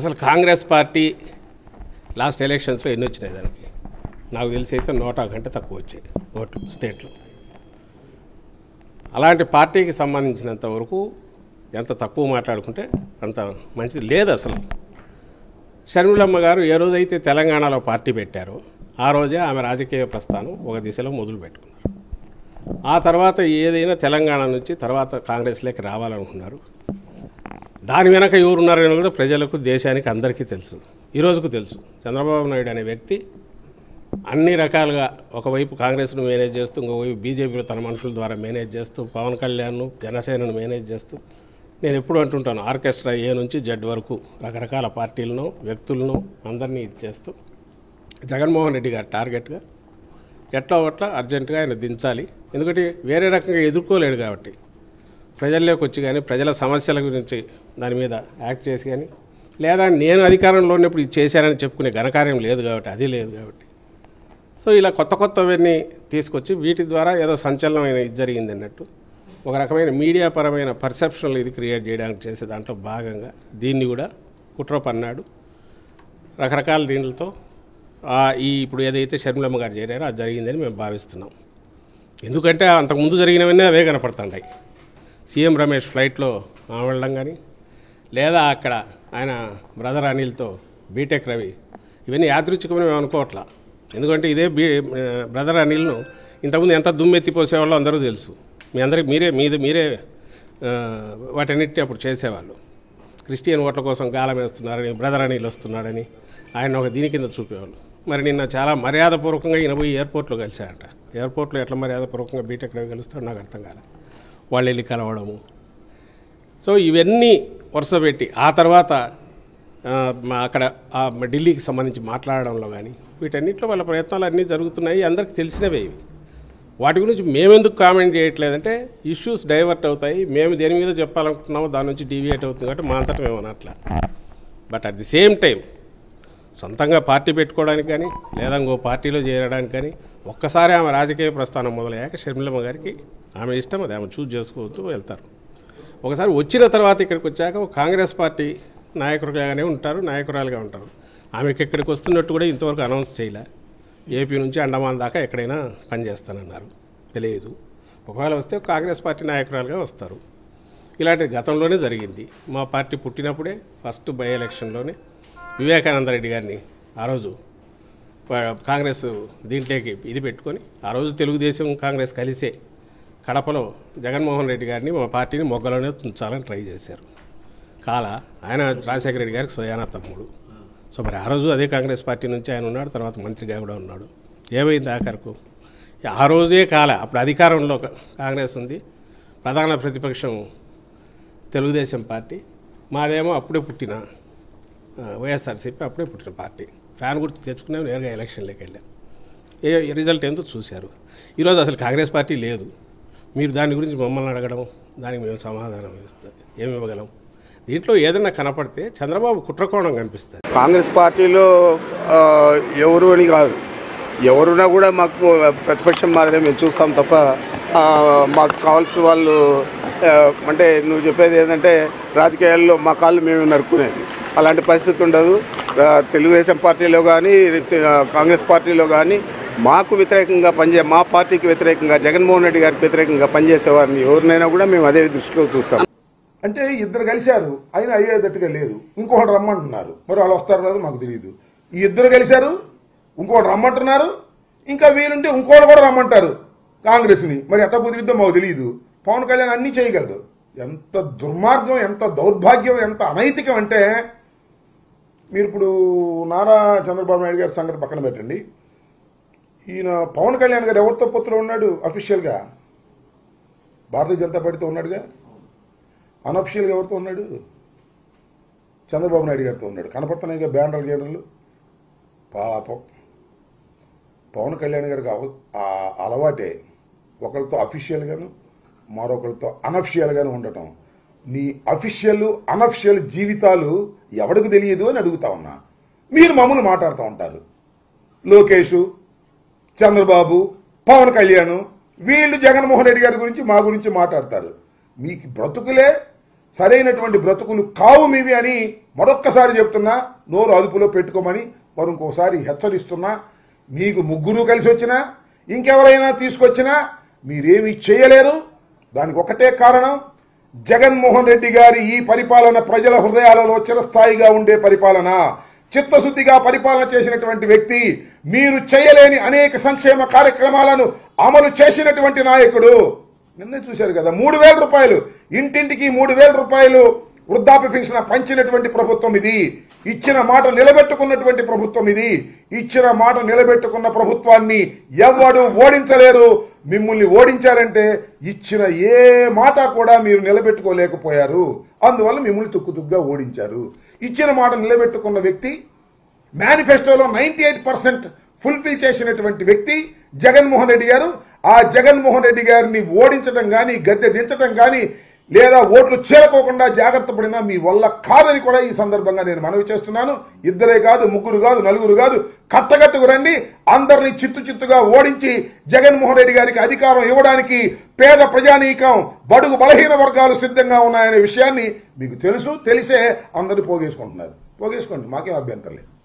అసలు Congress party last ఎలక్షన్స్లో ఎన్ని వచ్చినాయి దానికి నాకు తెలిసి అయితే నూట గంట తక్కువ వచ్చాయి ఓట్లు స్టేట్లో అలాంటి పార్టీకి సంబంధించినంత వరకు ఎంత తక్కువ మాట్లాడుకుంటే అంత మంచిది లేదు అసలు షర్మిలమ్మ గారు ఏ రోజైతే తెలంగాణలో పార్టీ పెట్టారో ఆ రోజే ఆమె రాజకీయ ప్రస్థానం ఒక దిశలో మొదలు పెట్టుకున్నారు ఆ తర్వాత ఏదైనా తెలంగాణ నుంచి తర్వాత కాంగ్రెస్లోకి రావాలనుకున్నారు దాని వెనక ఎవరున్నారని కూడా ప్రజలకు దేశానికి అందరికీ తెలుసు ఈ రోజుకు తెలుసు చంద్రబాబు నాయుడు అనే వ్యక్తి అన్ని రకాలుగా ఒకవైపు కాంగ్రెస్ను మేనేజ్ చేస్తూ ఇంకోవైపు బీజేపీలో తన మనుషుల ద్వారా మేనేజ్ చేస్తూ పవన్ కళ్యాణ్ను జనసేనను మేనేజ్ చేస్తూ నేను ఎప్పుడు అంటుంటాను ఆర్కెస్ట్రా ఏ నుంచి జడ్ వరకు రకరకాల పార్టీలను వ్యక్తులను అందరినీ ఇచ్చేస్తూ జగన్మోహన్ రెడ్డి గారు టార్గెట్గా ఎట్లా ఒట్లా అర్జెంటుగా ఆయన దించాలి ఎందుకంటే వేరే రకంగా ఎదుర్కోలేడు కాబట్టి ప్రజల్లోకి వచ్చి కానీ ప్రజల సమస్యల గురించి దాని మీద యాక్ట్ చేసి కానీ లేదా నేను అధికారంలో ఉన్నప్పుడు ఇది చేశానని చెప్పుకునే ఘనకార్యం లేదు కాబట్టి అది లేదు కాబట్టి సో ఇలా కొత్త కొత్తవన్నీ తీసుకొచ్చి వీటి ద్వారా ఏదో సంచలనమైన ఇది జరిగింది అన్నట్టు ఒక రకమైన మీడియా పరమైన పర్సెప్షనల్ ఇది క్రియేట్ చేయడానికి చేసే దాంట్లో భాగంగా దీన్ని కూడా కుట్ర పన్నాడు రకరకాల దీంట్లతో ఆ ఈ ఇప్పుడు ఏదైతే షర్మిలమ్మ గారు చేరారో అది జరిగిందని మేము భావిస్తున్నాం ఎందుకంటే అంతకుముందు జరిగినవన్నీ అవే కనపడుతుంటాయి సీఎం రమేష్ ఫ్లైట్లో ఆమె వెళ్ళడం కానీ లేదా అక్కడ ఆయన బ్రదర్ అనిల్తో బీటెక్ రవి ఇవన్నీ యాదృచ్ఛికమని మేము అనుకోవట్లా ఎందుకంటే ఇదే బీ బ్రదర్ అనిల్ను ఇంతకుముందు ఎంత దుమ్మెత్తిపోసేవాళ్ళో అందరూ తెలుసు మీ అందరికి మీరే మీద మీరే ఆ, వాటన్నిటిని అప్పుడు చేసేవాళ్ళు క్రిస్టియన్ ఓట్ల కోసం గాలం వేస్తున్నారని బ్రదర్ అనిల్ వస్తున్నాడని ఆయన ఒక దీని కింద చూపేవాళ్ళు మరి నిన్న చాలా మర్యాదపూర్వకంగా ఈయన పోయి ఎయిర్పోర్ట్లో కలిశారట ఎయిర్పోర్ట్లో ఎట్లా మర్యాదపూర్వకంగా బీటెక్ రవి కలుస్తాడో నాకు అర్థం కాలే వాళ్ళు వెళ్ళి కలవడము సో ఇవన్నీ వరుస పెట్టి ఆ తర్వాత ఆ, మా అక్కడ ఆ ఢిల్లీకి సంబంధించి మాట్లాడడంలో కానీ వీటన్నిటిలో వాళ్ళ ప్రయత్నాలు అన్నీ జరుగుతున్నాయి అందరికీ తెలిసినవే ఇవి వాటి గురించి మేమెందుకు కామెంట్ చేయట్లేదంటే ఇష్యూస్ డైవర్ట్ అవుతాయి మేము దేని మీద చెప్పాలనుకుంటున్నామో దాని నుంచి డీవియేట్ అవుతుంది కాబట్టి మా అంతటా మేము అనట్లా but at the same time సొంతంగా పార్టీ పెట్టుకోవడానికి కానీ లేదా ఇంకో పార్టీలో చేరడానికి కానీ ఒక్కసారి ఆమె రాజకీయ ప్రస్థానం మొదలయ్యాక షర్మిలమ్మ గారికి ఆమె ఇష్టం అది ఆమె చూజ్ చేసుకోవచ్చు వెళ్తారు ఒకసారి వచ్చిన తర్వాత ఇక్కడికి వచ్చాక ఒక కాంగ్రెస్ పార్టీ నాయకులుగానే ఉంటారు నాయకురాలుగా ఉంటారు ఆమెకి ఇక్కడికి వస్తున్నట్టు కూడా ఇంతవరకు అనౌన్స్ చేయలే ఏపీ నుంచి అండమాన్ దాకా ఎక్కడైనా పనిచేస్తానన్నారు తెలియదు ఒకవేళ వస్తే కాంగ్రెస్ పార్టీ నాయకురాలుగా వస్తారు ఇలాంటిది గతంలోనే జరిగింది మా పార్టీ పుట్టినప్పుడే ఫస్ట్ బై ఎలక్షన్లోనే వివేకానంద రెడ్డి గారిని ఆ రోజు వా- కాంగ్రెస్ దీంట్లోకి ఇది పెట్టుకొని ఆ రోజు తెలుగుదేశం కాంగ్రెస్ కలిసే కడపలో జగన్మోహన్ రెడ్డి గారిని మా పార్టీని మొగ్గలోనే ఉంచాలని ట్రై చేశారు కాల ఆయన రాజశేఖర రెడ్డి గారికి స్వయానా తమ్ముడు సో మరి ఆ రోజు అదే కాంగ్రెస్ పార్టీ నుంచి ఆయన ఉన్నాడు తర్వాత మంత్రిగా కూడా ఉన్నాడు ఏమైంది ఆఖరకు ఆ రోజే కాల అప్పుడు అధికారంలో కా- కాంగ్రెస్ ఉంది ప్రధాన ప్రతిపక్షం తెలుగుదేశం పార్టీ మాదేమో అప్పుడే పుట్టిన ఆ, వైఎస్ఆర్సీపీ అప్పుడే పుట్టిన పార్టీ ఫ్యాన్ గుర్తు తెచ్చుకున్నాం నేరుగా ఎలక్షన్లోకి వెళ్ళాం ఏ ఏ రిజల్ట్ ఏందో చూశారు ఈరోజు అసలు కాంగ్రెస్ పార్టీ లేదు మీరు దాని గురించి మమ్మల్ని అడగడం దానికి మేము సమాధానం ఇస్తాం ఏమి ఇవ్వగలం దీంట్లో ఏదైనా కనపడితే చంద్రబాబు కుట్రకోణం కనిపిస్తుంది కాంగ్రెస్ పార్టీలో ఆ, ఎవరు అని కాదు ఎవరున్నా కూడా మాకు ప్రతిపక్షం మాదిరే మేము చూస్తాం తప్ప ఆ, మాకు కావాల్సిన వాళ్ళు ఆ, అంటే నువ్వు చెప్పేది ఏంటంటే రాజకీయాల్లో మా కాళ్ళు మేము నరుక్కునేది అలాంటి పరిస్థితి ఉండదు ఆ, తెలుగుదేశం పార్టీలో కానీ ఆ, కాంగ్రెస్ పార్టీలో కానీ మాకు వ్యతిరేకంగా పనిచే మా పార్టీకి వ్యతిరేకంగా జగన్మోహన్ రెడ్డి గారికి వ్యతిరేకంగా పనిచేసే వారిని ఎవరినైనా కూడా మేము అదే దృష్టిలో చూస్తాం అంటే ఇద్దరు కలిశారు అయినా అయ్యేటట్టుగా లేదు ఇంకోటి రమ్మంటున్నారు మరి వాళ్ళు వస్తారో రాదో మాకు తెలియదు ఈ ఇద్దరు కలిశారు ఇంకోటి రమ్మంటున్నారు ఇంకా వీలుంటే ఇంకోటి కూడా రమ్మంటారు కాంగ్రెస్ని మరి ఎట్ట కుదిరిద్దో మాకు తెలియదు పవన్ కళ్యాణ్ అన్నీ చేయగలడు ఎంత దుర్మార్గం ఎంత దౌర్భాగ్యం ఎంత అనైతికం అంటే మీరు ఇప్పుడు నారా చంద్రబాబు నాయుడు గారి సంగతి పక్కన పెట్టండి ఈయన పవన్ కళ్యాణ్ గారు ఎవరితో పొత్తులో ఉన్నాడు అఫీషియల్గా భారతీయ జనతా పార్టీతో ఉన్నాడుగా అనఫిషియల్గా ఎవరితో ఉన్నాడు చంద్రబాబు నాయుడు గారితో ఉన్నాడు కనపడుతున్నాయి బ్యానర్ గేనర్లు పాపం పవన్ కళ్యాణ్ గారికి అవ- ఆ అలవాటే ఒకరితో అఫీషియల్గాను మరొకరితో అనఫిషియల్గాను ఉండటం నీ అఫీషియల్ అనఫిషియల్ జీవితాలు ఎవడికి తెలియదు అని అడుగుతా ఉన్నా మీరు మమ్మల్ని మాట్లాడుతూ ఉంటారు లోకేష్ చంద్రబాబు పవన్ కళ్యాణ్ వీళ్ళు జగన్మోహన్ రెడ్డి గారి గురించి మా గురించి మాట్లాడతారు మీకు బ్రతుకులే సరైనటువంటి బ్రతుకులు కావు మీవి అని మరొక్కసారి చెప్తున్నా నోరు అదుపులో పెట్టుకోమని మరి ఇంకోసారి హెచ్చరిస్తున్నా మీకు ముగ్గురు కలిసి వచ్చినా ఇంకెవరైనా తీసుకొచ్చినా మీరేమీ చేయలేరు దానికి ఒకటే కారణం జగన్మోహన్ రెడ్డి గారి ఈ పరిపాలన ప్రజల హృదయాలలో చిరస్థాయిగా ఉండే పరిపాలన చిత్తశుద్ధిగా పరిపాలన చేసినటువంటి వ్యక్తి మీరు చేయలేని అనేక సంక్షేమ కార్యక్రమాలను అమలు చేసినటువంటి నాయకుడు నిన్నే చూశారు కదా మూడు వేల రూపాయలు ఇంటింటికి మూడు వేల రూపాయలు వృద్ధాప్య పెన్షన్ పంచినటువంటి ప్రభుత్వం ఇది ఇచ్చిన మాట నిలబెట్టుకున్నటువంటి ప్రభుత్వం ఇది ఇచ్చిన మాట నిలబెట్టుకున్న ప్రభుత్వాన్ని ఎవడు ఓడించలేరు మిమ్మల్ని ఓడించారంటే ఇచ్చిన ఏ మాట కూడా మీరు నిలబెట్టుకోలేకపోయారు అందువల్ల మిమ్మల్ని తుక్కుతుగ్గా ఓడించారు ఇచ్చిన మాట నిలబెట్టుకున్న వ్యక్తి మేనిఫెస్టోలో నైన్టీ ఎయిట్ పర్సెంట్ ఫుల్ఫిల్ చేసినటువంటి వ్యక్తి జగన్మోహన్ రెడ్డి గారు ఆ జగన్మోహన్ రెడ్డి గారిని ఓడించడం కానీ గద్దె దించడం కానీ లేదా ఓట్లు చేరుకోకుండా జాగ్రత్త పడినా మీ వల్ల కాదని కూడా ఈ సందర్భంగా నేను మనవి చేస్తున్నాను ఇద్దరే కాదు ముగ్గురు కాదు నలుగురు కాదు కట్టగట్టుకు రండి అందరినీ చిత్తు చిత్తుగా ఓడించి జగన్మోహన్ రెడ్డి గారికి అధికారం ఇవ్వడానికి పేద ప్రజానీకం బడుగు బలహీన వర్గాలు సిద్ధంగా ఉన్నాయనే విషయాన్ని మీకు తెలుసు తెలిసే అందరూ పోగేసుకుంటున్నారు పోగేసుకోండి మాకేం అభ్యంతరం లేదు